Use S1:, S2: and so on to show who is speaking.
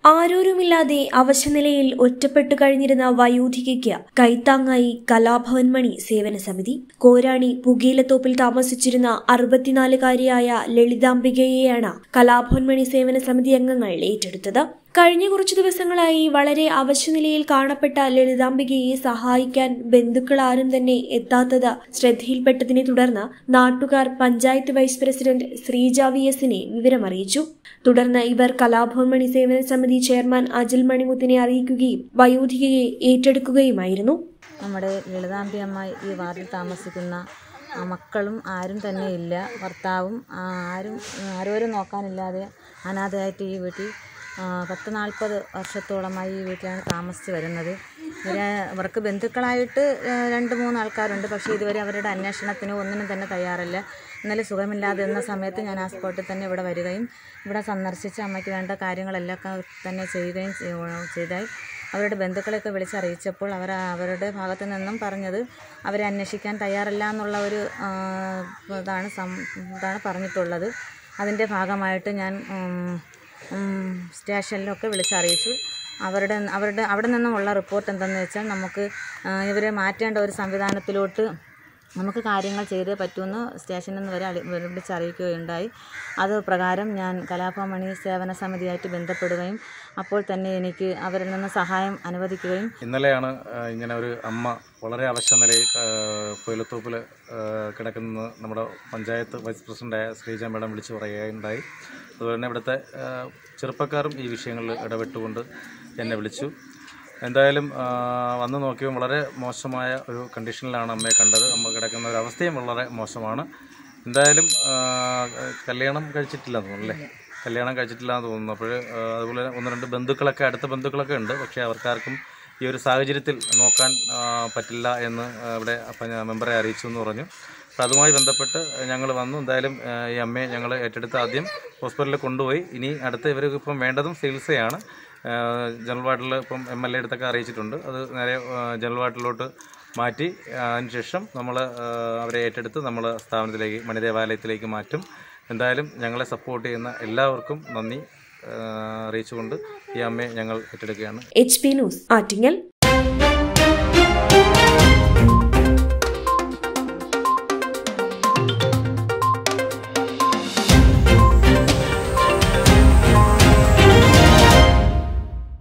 S1: ആരോരുമില്ലാതെ അവശനിലയിൽ ഒറ്റപ്പെട്ടു കഴിഞ്ഞിരുന്ന വയോധികയ്ക്ക് കൈത്താങ്ങായി കലാഭവൻ മണി സേവന സമിതി കോരാണി പുകയിലത്തോപ്പിൽ താമസിച്ചിരുന്ന അറുപത്തിനാലുകാരിയായ ലളിതാംബികയെയാണ് കലാഭവൻ മണി സേവന സമിതി അംഗങ്ങൾ ഏറ്റെടുത്തത് കഴിഞ്ഞ കുറച്ചു ദിവസങ്ങളായി വളരെ അവശനിലയിൽ കാണപ്പെട്ട ലളിതാംബികയെ സഹായിക്കാൻ ബന്ധുക്കൾ ആരും തന്നെ എത്താത്തത് ശ്രദ്ധയിൽപ്പെട്ടതിനെ തുടർന്ന് നാട്ടുകാർ panchayat vice president Sreeja V എസിനെ വിവരമറിയിച്ചു തുടർന്ന് ഇവർ കലാഭവൻ മണി സേവന സമിതി ചെയർമാൻ അജിൽ മണിമുത്തിനെ അറിയിക്കുകയും വയോധികയെ ഏറ്റെടുക്കുകയുമായിരുന്നു
S2: നമ്മുടെ ലളിതാംബി അമ്മ ഈ വാർഡിൽ താമസിക്കുന്ന ആ മക്കളും ആരും തന്നെ ഇല്ല ഭർത്താവും ആ, ആരും ആരോരും നോക്കാനില്ലാതെ അനാഥയായിട്ട് ഈ വീട്ടിൽ ആ, പത്ത് നാൽപ്പത് വർഷത്തോളമായി ഈ വീട്ടിലാണ് താമസിച്ച് വരുന്നത് ഇവരെ ഇവർക്ക് ബന്ധുക്കളായിട്ട് ആ, രണ്ട് മൂന്ന് ആൾക്കാരുണ്ട് പക്ഷേ ഇതുവരെ അവരുടെ അന്വേഷണത്തിന് ഒന്നിനും തന്നെ തയ്യാറല്ല ഇന്നലെ സുഖമില്ലാതെ എന്ന സമയത്ത് ഞാൻ ആ സ്പോട്ടിൽ തന്നെ ഇവിടെ വരികയും ഇവിടെ സന്ദർശിച്ച് അമ്മയ്ക്ക് വേണ്ട കാര്യങ്ങളെല്ലാം ക- തന്നെ ചെയ്യുകയും ചെയ്യ- ചെയ്തായി അവരുടെ ബന്ധുക്കളെയൊക്കെ വിളിച്ചറിയിച്ചപ്പോൾ അവർ അവരുടെ ഭാഗത്തു നിന്നും പറഞ്ഞത് അവരെ അന്വേഷിക്കാൻ തയ്യാറല്ല എന്നുള്ള ഒരു ആ, ഇതാണ് സം ഇതാണ് പറഞ്ഞിട്ടുള്ളത് അതിൻ്റെ ഭാഗമായിട്ട് ഞാൻ ഉം, ഉം, സ്റ്റേഷനിലൊക്കെ വിളിച്ചറിയിച്ചു അവരുടെ അവരുടെ അവിടെ നിന്നുമുള്ള റിപ്പോർട്ട് എന്തെന്ന് വെച്ചാൽ നമുക്ക് ആ, ഇവരെ മാറ്റേണ്ട ഒരു സംവിധാനത്തിലോട്ട് നമുക്ക് കാര്യങ്ങൾ ചെയ്തേ പറ്റുമെന്ന് സ്റ്റേഷനിൽ നിന്ന് വരെ അളി- വിളിച്ചറിയിക്കുകയുണ്ടായി അത് പ്രകാരം ഞാൻ കലാഭമണി സേവന സമിതിയായിട്ട് ബന്ധപ്പെടുകയും അപ്പോൾ തന്നെ എനിക്ക് അവരിൽ നിന്ന് സഹായം അനുവദിക്കുകയും
S3: ഇന്നലെയാണ് ആ, ഇങ്ങനെ ഒരു അമ്മ വളരെ അവശ നിലയിൽ കൊയിലത്തോപ്പിൽ കിടക്കുന്നത് നമ്മുടെ പഞ്ചായത്ത് വൈസ് പ്രസിഡൻ്റായ ശ്രീജ മേഡം വിളിച്ചു പറയുകയുണ്ടായി അതുപോലെ തന്നെ ഇവിടുത്തെ ആ, ചെറുപ്പക്കാരും ഈ വിഷയങ്ങളിൽ ഇടപെട്ടുകൊണ്ട് എന്നെ വിളിച്ചു എന്തായാലും ആ, വന്ന് നോക്കിയപ്പോൾ വളരെ മോശമായ ഒരു കണ്ടീഷനിലാണ് അമ്മയെ കണ്ടത് അമ്മ കിടക്കുന്ന ഒരു അവസ്ഥയും വളരെ മോശമാണ് എന്തായാലും ആ, കല്യാണം കഴിച്ചിട്ടില്ലെന്ന് തോന്നുന്നു അല്ലേ കല്യാണം കഴിച്ചിട്ടില്ല എന്ന് തോന്നുന്നു അപ്പോൾ അതുപോലെ ഒന്ന് രണ്ട് ബന്ധുക്കളൊക്കെ അടുത്ത ബന്ധുക്കളൊക്കെ ഉണ്ട് പക്ഷേ അവർക്കാർക്കും ഈ ഒരു സാഹചര്യത്തിൽ നോക്കാൻ ആ, പറ്റില്ല എന്ന് ആ, ഇവിടെ അപ്പം ഞാൻ മെമ്പറെ അറിയിച്ചു എന്ന് പറഞ്ഞു അപ്പോൾ അതുമായി ബന്ധപ്പെട്ട് ഞങ്ങൾ വന്നു എന്തായാലും ആ, ഈ അമ്മയെ ഞങ്ങൾ ഏറ്റെടുത്ത് ആദ്യം ഹോസ്പിറ്റലിൽ കൊണ്ടുപോയി ഇനി അടുത്ത ഇവർക്ക് ഇപ്പം വേണ്ടതും ചികിത്സയാണ് ആ, ജനറൽ വാർഡിൽ ഇപ്പം എം എൽ എ അടുത്തൊക്കെ അറിയിച്ചിട്ടുണ്ട് അത് നേരെ ആ, ജനറൽ വാർഡിലോട്ട് മാറ്റി ആ, അതിനുശേഷം നമ്മൾ അവരെ ഏറ്റെടുത്ത് നമ്മൾ സ്ഥാപനത്തിലേക്ക് മണിദേവാലയത്തിലേക്ക് മാറ്റും എന്തായാലും ഞങ്ങളെ സപ്പോർട്ട് ചെയ്യുന്ന എല്ലാവർക്കും നന്ദി ആ, അറിയിച്ചുകൊണ്ട് ഈ അമ്മയെ ഞങ്ങൾ ഏറ്റെടുക്കുകയാണ്
S1: എച്ച് പി ന്യൂസ് ആറ്റിങ്ങൽ